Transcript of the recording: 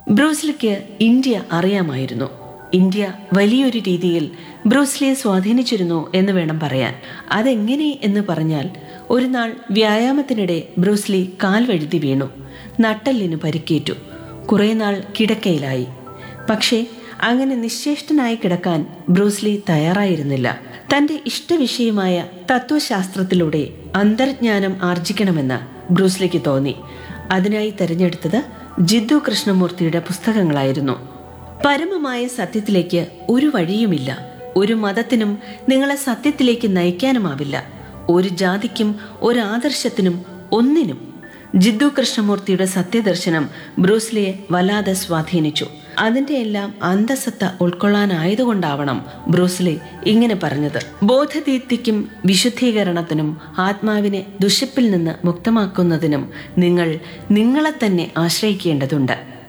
ബ്രൂസ്ലിക്ക് India അറിയാമായിരുന്നു India വലിയൊരു രീതിയിൽ ബ്രൂസ്ലിയെ സ്വാധീനിച്ചിരുന്നു എന്ന് വേണം പറയാൻ അതെങ്ങനെ എന്ന് പറഞ്ഞാൽ ഒരു നാൾ വ്യായാമത്തിനിടെ ബ്രൂസ്ലി കാൽ വഴുതി വീണു നട്ടെല്ലിന് പരിക്കേറ്റു കുറേ നാൾ കിടക്കയിലായി പക്ഷേ അങ്ങനെ നിശ്ചേഷ്ടനായി കിടക്കാൻ ബ്രൂസ്ലി തയ്യാറായിരുന്നില്ല തന്റെ ഇഷ്ടവിഷയമായ തത്വശാസ്ത്രത്തിലൂടെ അന്തർജ്ഞാനം ആർജിക്കണമെന്ന് ബ്രൂസ്ലിക്ക് തോന്നി അതിനായി തെരഞ്ഞെടുത്തത് ജിദ്ദു കൃഷ്ണമൂർത്തിയുടെ പുസ്തകങ്ങളായിരുന്നു പരമമായ സത്യത്തിലേക്ക് ഒരു വഴിയുമില്ല ഒരു മതത്തിനും നിങ്ങളെ സത്യത്തിലേക്ക് നയിക്കാനുമാവില്ല ഒരു ജാതിക്കും ഒരു ആദർശത്തിനും ഒന്നിനും ജിദ്ദു കൃഷ്ണമൂർത്തിയുടെ സത്യദർശനം ബ്രൂസ്ലിയെ വല്ലാതെ സ്വാധീനിച്ചു അതിന്റെ എല്ലാം അന്തസത്ത ഉൾക്കൊള്ളാനായതുകൊണ്ടാവണം ബ്രൂസ്ലി ഇങ്ങനെ പറഞ്ഞത് ബോധദീപ്തിക്കും വിശുദ്ധീകരണത്തിനും ആത്മാവിനെ ദുഷിപ്പിൽ നിന്ന് മുക്തമാക്കുന്നതിനും നിങ്ങൾ നിങ്ങളെ തന്നെ ആശ്രയിക്കേണ്ടതുണ്ട്